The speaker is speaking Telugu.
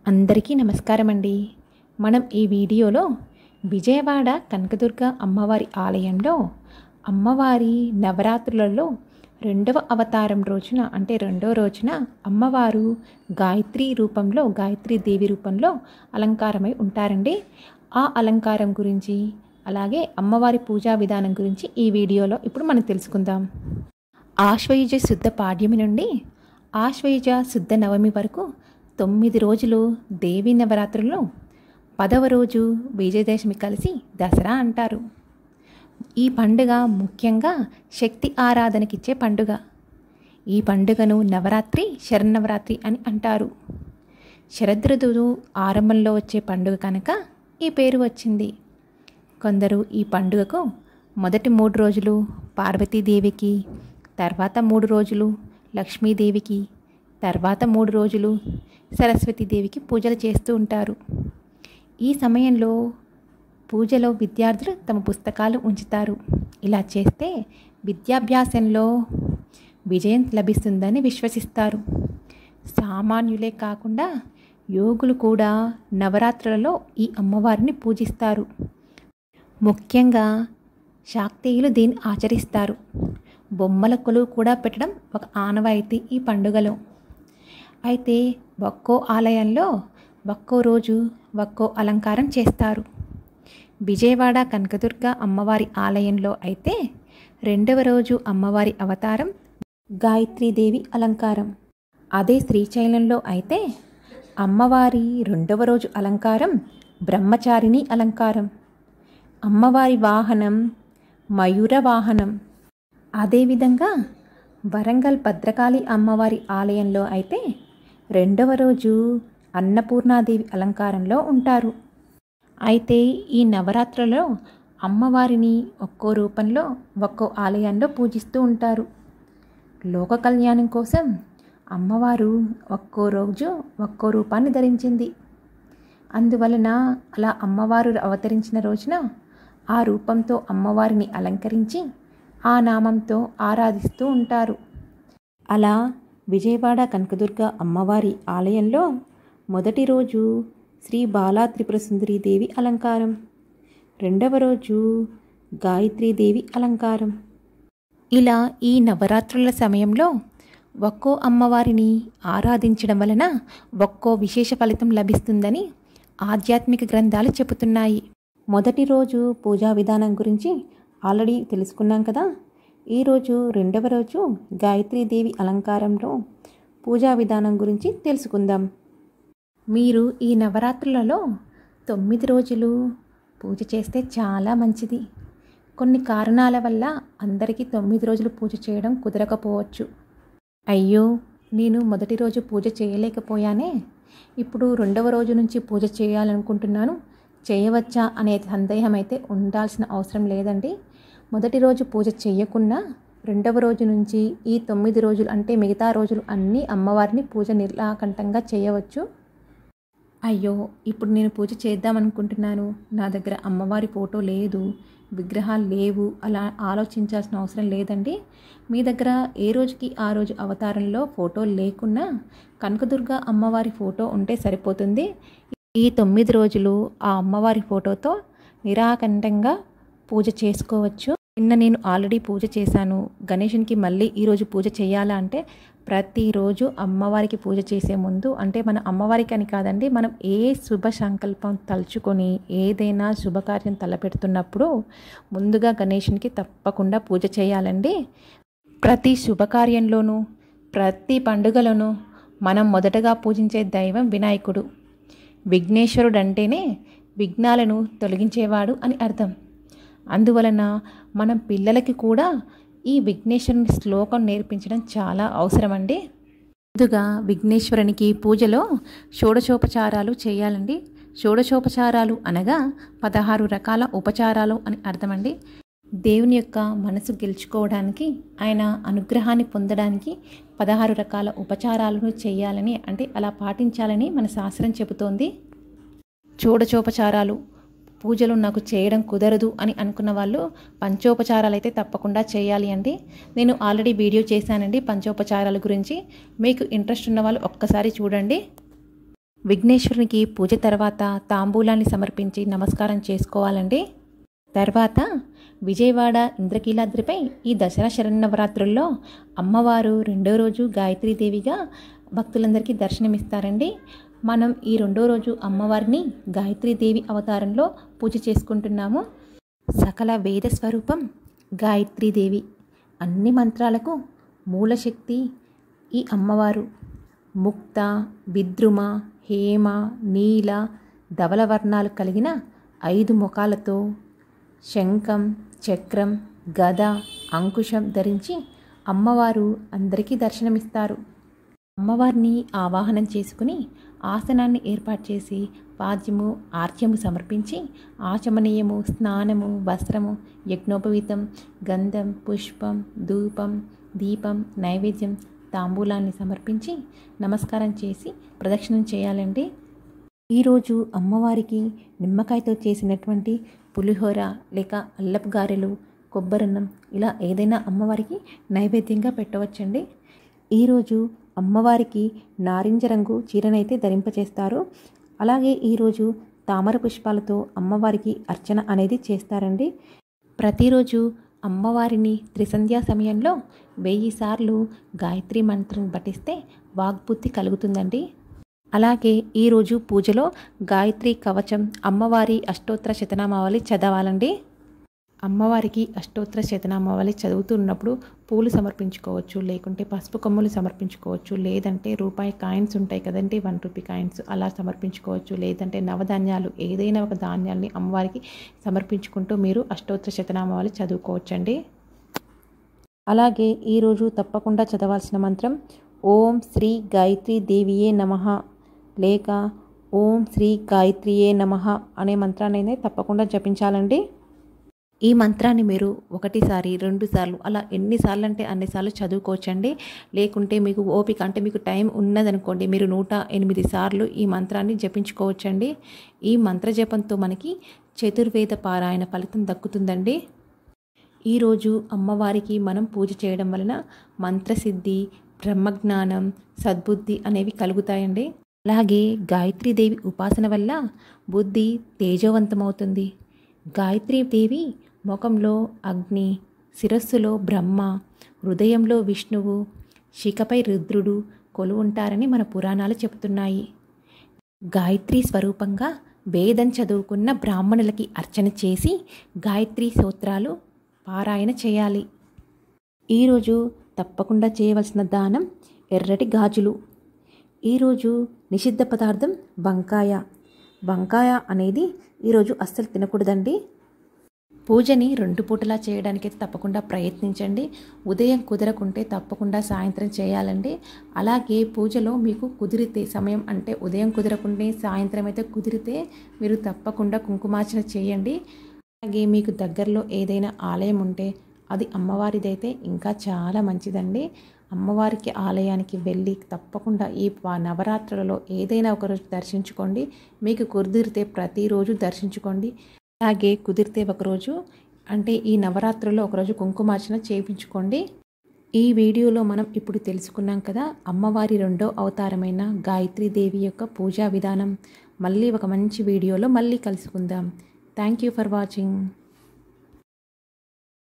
అందరికీ నమస్కారం అండి మనం ఈ వీడియోలో విజయవాడ కనకదుర్గ అమ్మవారి ఆలయంలో అమ్మవారి నవరాత్రులలో రెండవ అవతారం రోజున అంటే రెండో రోజున అమ్మవారు గాయత్రి రూపంలో గాయత్రి దేవి రూపంలో అలంకారమై ఉంటారండి ఆ అలంకారం గురించి అలాగే అమ్మవారి పూజా విధానం గురించి ఈ వీడియోలో ఇప్పుడు మనం తెలుసుకుందాం ఆశ్వయుజ శుద్ధ పాడ్యమి నుండి ఆశ్వయుజ శుద్ధ నవమి వరకు తొమ్మిది రోజులు దేవీ నవరాత్రుల్లో పదవ రోజు విజయదశమి కలిసి దసరా అంటారు ఈ పండుగ ముఖ్యంగా శక్తి ఆరాధనకిచ్చే పండుగ ఈ పండుగను నవరాత్రి శరన్నవరాత్రి అని అంటారు శరదృతువు ఆరంభంలో వచ్చే పండుగ కనుక ఈ పేరు వచ్చింది కొందరు ఈ పండుగకు మొదటి మూడు రోజులు పార్వతీదేవికి తర్వాత మూడు రోజులు లక్ష్మీదేవికి తర్వాత మూడు రోజులు సరస్వతీదేవికి పూజలు చేస్తూ ఉంటారు ఈ సమయంలో పూజలో విద్యార్థులు తమ పుస్తకాలు ఉంచుతారు ఇలా చేస్తే విద్యాభ్యాసంలో విజయం లభిస్తుందని విశ్వసిస్తారు సామాన్యులే కాకుండా యోగులు కూడా నవరాత్రులలో ఈ అమ్మవారిని పూజిస్తారు ముఖ్యంగా శాక్తేయులు దీన్ని ఆచరిస్తారు బొమ్మల కొలువు కూడా పెట్టడం ఒక ఆనవాయితీ ఈ పండుగలో అయితే ఒక్కో ఆలయంలో ఒక్కో రోజు ఒక్కో అలంకారం చేస్తారు విజయవాడ కనకదుర్గ అమ్మవారి ఆలయంలో అయితే రెండవ రోజు అమ్మవారి అవతారం గాయత్రీదేవి అలంకారం అదే శ్రీశైలంలో అయితే అమ్మవారి రెండవ రోజు అలంకారం బ్రహ్మచారిణి అలంకారం అమ్మవారి వాహనం మయూర వాహనం అదేవిధంగా వరంగల్ భద్రకాళి అమ్మవారి ఆలయంలో అయితే రెండవ రోజు అన్నపూర్ణాదేవి అలంకారంలో ఉంటారు అయితే ఈ నవరాత్రులలో అమ్మవారిని ఒక్కో రూపంలో ఒక్కో ఆలయంలో పూజిస్తూ ఉంటారు లోక కళ్యాణం కోసం అమ్మవారు ఒక్కో రోజు ఒక్కో రూపాన్ని ధరించింది అందువలన అలా అమ్మవారు అవతరించిన రోజున ఆ రూపంతో అమ్మవారిని అలంకరించి ఆ నామంతో ఆరాధిస్తూ ఉంటారు అలా విజయవాడ కనకదుర్గ అమ్మవారి ఆలయంలో మొదటి రోజు శ్రీ బాలా త్రిపుర దేవి అలంకారం రెండవ రోజు గాయత్రీదేవి అలంకారం ఇలా ఈ నవరాత్రుల సమయంలో ఒక్కో అమ్మవారిని ఆరాధించడం వలన ఒక్కో విశేష ఫలితం లభిస్తుందని ఆధ్యాత్మిక గ్రంథాలు చెబుతున్నాయి మొదటి రోజు పూజా విధానం గురించి ఆల్రెడీ తెలుసుకున్నాం కదా ఈరోజు రెండవ రోజు గాయత్రీదేవి అలంకారంలో పూజా విధానం గురించి తెలుసుకుందాం మీరు ఈ నవరాత్రులలో తొమ్మిది రోజులు పూజ చేస్తే చాలా మంచిది కొన్ని కారణాల వల్ల అందరికీ తొమ్మిది రోజులు పూజ చేయడం కుదరకపోవచ్చు అయ్యో నేను మొదటి రోజు పూజ చేయలేకపోయానే ఇప్పుడు రెండవ రోజు నుంచి పూజ చేయాలనుకుంటున్నాను చేయవచ్చా అనే సందేహం అయితే ఉండాల్సిన అవసరం లేదండి మొదటి రోజు పూజ చేయకుండా రెండవ రోజు నుంచి ఈ తొమ్మిది రోజులు అంటే మిగతా రోజులు అన్నీ అమ్మవారిని పూజ నిర్లాకంఠంగా చేయవచ్చు అయ్యో ఇప్పుడు నేను పూజ చేద్దాం అనుకుంటున్నాను నా దగ్గర అమ్మవారి ఫోటో లేదు విగ్రహాలు లేవు అలా ఆలోచించాల్సిన అవసరం లేదండి మీ దగ్గర ఏ రోజుకి ఆ రోజు అవతారంలో ఫోటో లేకున్నా కనకదుర్గ అమ్మవారి ఫోటో ఉంటే సరిపోతుంది ఈ తొమ్మిది రోజులు ఆ అమ్మవారి ఫోటోతో నిరాకంఠంగా పూజ చేసుకోవచ్చు నిన్న నేను ఆల్రెడీ పూజ చేశాను గణేషునికి మళ్ళీ ఈరోజు పూజ చేయాలా అంటే ప్రతిరోజు అమ్మవారికి పూజ చేసే ముందు అంటే మన అమ్మవారికి అని కాదండి మనం ఏ శుభ సంకల్పం తలుచుకొని ఏదైనా శుభకార్యం తలపెడుతున్నప్పుడు ముందుగా గణేషునికి తప్పకుండా పూజ చేయాలండి ప్రతి శుభకార్యంలోనూ ప్రతి పండుగలోనూ మనం మొదటగా పూజించే దైవం వినాయకుడు విఘ్నేశ్వరుడు అంటేనే విఘ్నాలను తొలగించేవాడు అని అర్థం అందువలన మనం పిల్లలకి కూడా ఈ విఘ్నేశ్వరుని శ్లోకం నేర్పించడం చాలా అవసరమండి ముందుగా విఘ్నేశ్వరునికి పూజలో షోడశోపచారాలు చేయాలండి షోడశోపచారాలు అనగా పదహారు రకాల ఉపచారాలు అని అర్థమండి దేవుని యొక్క మనసు గెలుచుకోవడానికి ఆయన అనుగ్రహాన్ని పొందడానికి పదహారు రకాల ఉపచారాలను చేయాలని అంటే అలా పాటించాలని మన శాస్త్రం చెబుతోంది చూడచోపచారాలు పూజలు నాకు చేయడం కుదరదు అని అనుకున్న వాళ్ళు పంచోపచారాలు అయితే తప్పకుండా చేయాలి అండి నేను ఆల్రెడీ వీడియో చేశానండి పంచోపచారాల గురించి మీకు ఇంట్రెస్ట్ ఉన్న వాళ్ళు ఒక్కసారి చూడండి విఘ్నేశ్వరునికి పూజ తర్వాత తాంబూలాన్ని సమర్పించి నమస్కారం చేసుకోవాలండి తర్వాత విజయవాడ ఇంద్రకీలాద్రిపై ఈ దసరా శరన్నవరాత్రుల్లో అమ్మవారు రెండో రోజు గాయత్రీదేవిగా భక్తులందరికీ దర్శనమిస్తారండి మనం ఈ రెండో రోజు అమ్మవారిని గాయత్రీదేవి అవతారంలో పూజ చేసుకుంటున్నాము సకల వేద స్వరూపం గాయత్రీదేవి అన్ని మంత్రాలకు మూలశక్తి ఈ అమ్మవారు ముక్త విద్రుమ హేమ నీల ధవల వర్ణాలు కలిగిన ఐదు ముఖాలతో శంఖం చక్రం గద అంకుశం ధరించి అమ్మవారు అందరికీ దర్శనమిస్తారు అమ్మవారిని ఆవాహనం చేసుకుని ఆసనాన్ని ఏర్పాటు చేసి పాద్యము ఆర్చ్యము సమర్పించి ఆచమనీయము స్నానము వస్త్రము యజ్ఞోపవీతం గంధం పుష్పం ధూపం దీపం నైవేద్యం తాంబూలాన్ని సమర్పించి నమస్కారం చేసి ప్రదక్షిణం చేయాలండి ఈరోజు అమ్మవారికి నిమ్మకాయతో చేసినటువంటి పులిహోర లేక అల్లపు గారెలు కొబ్బరన్నం ఇలా ఏదైనా అమ్మవారికి నైవేద్యంగా పెట్టవచ్చండి ఈరోజు అమ్మవారికి నారింజ రంగు చీరనైతే ధరింపచేస్తారు అలాగే ఈరోజు తామర పుష్పాలతో అమ్మవారికి అర్చన అనేది చేస్తారండి ప్రతిరోజు అమ్మవారిని త్రిసంధ్యా సమయంలో వెయ్యి సార్లు గాయత్రి మంత్రం పఠిస్తే వాగ్బుద్ధి కలుగుతుందండి అలాగే ఈరోజు పూజలో గాయత్రి కవచం అమ్మవారి అష్టోత్తర శతనామావళి చదవాలండి అమ్మవారికి అష్టోత్తర శతనామావళి చదువుతున్నప్పుడు పూలు సమర్పించుకోవచ్చు లేకుంటే పసుపు కొమ్ములు సమర్పించుకోవచ్చు లేదంటే రూపాయి కాయిన్స్ ఉంటాయి కదండి వన్ రూపీ కాయిన్స్ అలా సమర్పించుకోవచ్చు లేదంటే నవధాన్యాలు ఏదైనా ఒక ధాన్యాన్ని అమ్మవారికి సమర్పించుకుంటూ మీరు అష్టోత్తర శతనామావళి చదువుకోవచ్చండి అలాగే ఈరోజు తప్పకుండా చదవాల్సిన మంత్రం ఓం శ్రీ గాయత్రి దేవియే నమ లేక ఓం శ్రీ గాయత్రియే నమ అనే మంత్రాన్ని తప్పకుండా జపించాలండి ఈ మంత్రాన్ని మీరు ఒకటిసారి రెండు సార్లు అలా ఎన్నిసార్లు అంటే అన్నిసార్లు చదువుకోవచ్చండి లేకుంటే మీకు ఓపిక అంటే మీకు టైం ఉన్నదనుకోండి మీరు నూట ఎనిమిది సార్లు ఈ మంత్రాన్ని జపించుకోవచ్చండి ఈ మంత్ర జపంతో మనకి చతుర్వేద పారాయణ ఫలితం దక్కుతుందండి ఈరోజు అమ్మవారికి మనం పూజ చేయడం వలన మంత్రసిద్ధి బ్రహ్మజ్ఞానం సద్బుద్ధి అనేవి కలుగుతాయండి అలాగే గాయత్రీదేవి ఉపాసన వల్ల బుద్ధి తేజోవంతమవుతుంది గాయత్రీదేవి ముఖంలో అగ్ని శిరస్సులో బ్రహ్మ హృదయంలో విష్ణువు శిఖపై రుద్రుడు కొలువుంటారని మన పురాణాలు చెబుతున్నాయి గాయత్రి స్వరూపంగా వేదం చదువుకున్న బ్రాహ్మణులకి అర్చన చేసి గాయత్రి సూత్రాలు పారాయణ చేయాలి ఈరోజు తప్పకుండా చేయవలసిన దానం ఎర్రటి గాజులు ఈరోజు నిషిద్ధ పదార్థం వంకాయ వంకాయ అనేది ఈరోజు అస్సలు తినకూడదండి పూజని రెండు పూటలా చేయడానికి తప్పకుండా ప్రయత్నించండి ఉదయం కుదరకుంటే తప్పకుండా సాయంత్రం చేయాలండి అలాగే పూజలో మీకు కుదిరితే సమయం అంటే ఉదయం కుదరకుంటే సాయంత్రం అయితే కుదిరితే మీరు తప్పకుండా కుంకుమార్చన చేయండి అలాగే మీకు దగ్గరలో ఏదైనా ఆలయం ఉంటే అది అమ్మవారిదైతే ఇంకా చాలా మంచిదండి అమ్మవారికి ఆలయానికి వెళ్ళి తప్పకుండా ఈ ప- నవరాత్రులలో ఏదైనా ఒకరోజు దర్శించుకోండి మీకు కుదిరితే ప్రతిరోజు దర్శించుకోండి అలాగే కుదిరితే ఒకరోజు అంటే ఈ నవరాత్రుల్లో ఒకరోజు కుంకుమార్చన చేయించుకోండి ఈ వీడియోలో మనం ఇప్పుడు తెలుసుకున్నాం కదా అమ్మవారి రెండో అవతారమైన గాయత్రీ దేవి యొక్క పూజా విధానం మళ్ళీ ఒక మంచి వీడియోలో మళ్ళీ కలుసుకుందాం థ్యాంక్ యూ ఫర్ వాచింగ్